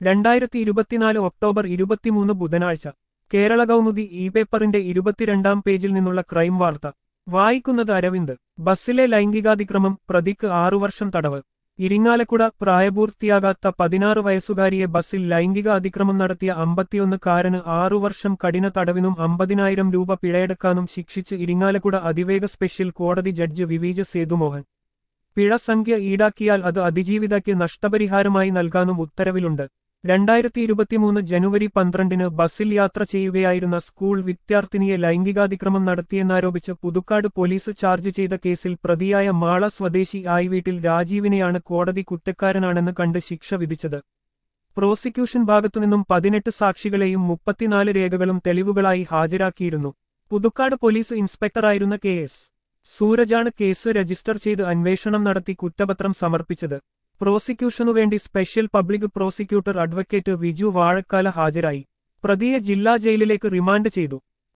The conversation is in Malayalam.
രണ്ടായിരത്തി ഇരുപത്തിനാല് ഒക്ടോബർ ഇരുപത്തിമൂന്ന് ബുധനാഴ്ച കേരള കൗമുദി ഇ പേപ്പറിന്റെ ഇരുപത്തിരണ്ടാം പേജിൽ നിന്നുള്ള ക്രൈം വാർത്ത വായിക്കുന്നത് അരവിന്ദ് ബസ്സിലെ ലൈംഗികാതിക്രമം പ്രതിക്ക് ആറു വർഷം തടവ് ഇരിങ്ങാലക്കുട പ്രായപൂർത്തിയാകാത്ത പതിനാറ് വയസ്സുകാരിയെ ബസ്സിൽ ലൈംഗിക അതിക്രമം നടത്തിയ അമ്പത്തിയൊന്നുകാരന് ആറു വർഷം കഠിന തടവിനും അമ്പതിനായിരം രൂപ പിഴയടക്കാനും ശിക്ഷിച്ച് ഇരിങ്ങാലക്കുട അതിവേഗ സ്പെഷ്യൽ കോടതി ജഡ്ജ് വിവീജ സേതുമോഹൻ പിഴ സംഖ്യ ഈടാക്കിയാൽ അത് അതിജീവിതയ്ക്ക് നഷ്ടപരിഹാരമായി നൽകാനും ഉത്തരവിലുണ്ട് രണ്ടായിരത്തി ഇരുപത്തിമൂന്ന് ജനുവരി പന്ത്രണ്ടിന് ബസ്സിൽ യാത്ര ചെയ്യുകയായിരുന്ന സ്കൂൾ വിദ്യാർത്ഥിനിയെ ലൈംഗികാതിക്രമം നടത്തിയെന്നാരോപിച്ച് പുതുക്കാട് പോലീസ് ചാർജ് ചെയ്ത കേസിൽ പ്രതിയായ മാള സ്വദേശി ആയി വീട്ടിൽ രാജീവിനെയാണ് കോടതി കുറ്റക്കാരനാണെന്ന് കണ്ട് ശിക്ഷ വിധിച്ചത് പ്രോസിക്യൂഷൻ ഭാഗത്തുനിന്നും പതിനെട്ട് സാക്ഷികളെയും മുപ്പത്തിനാല് രേഖകളും തെളിവുകളായി ഹാജരാക്കിയിരുന്നു പുതുക്കാട് പോലീസ് ഇൻസ്പെക്ടറായിരുന്ന കെ എസ് സൂരജാണ് കേസ് രജിസ്റ്റർ ചെയ്ത് അന്വേഷണം നടത്തി കുറ്റപത്രം സമർപ്പിച്ചത് പ്രോസിക്യൂഷനുവേണ്ടി special public prosecutor advocate Viju Vazhakkala ഹാജരായി പ്രതിയെ ജില്ലാ ജയിലിലേക്ക് റിമാൻഡ് ചെയ്തു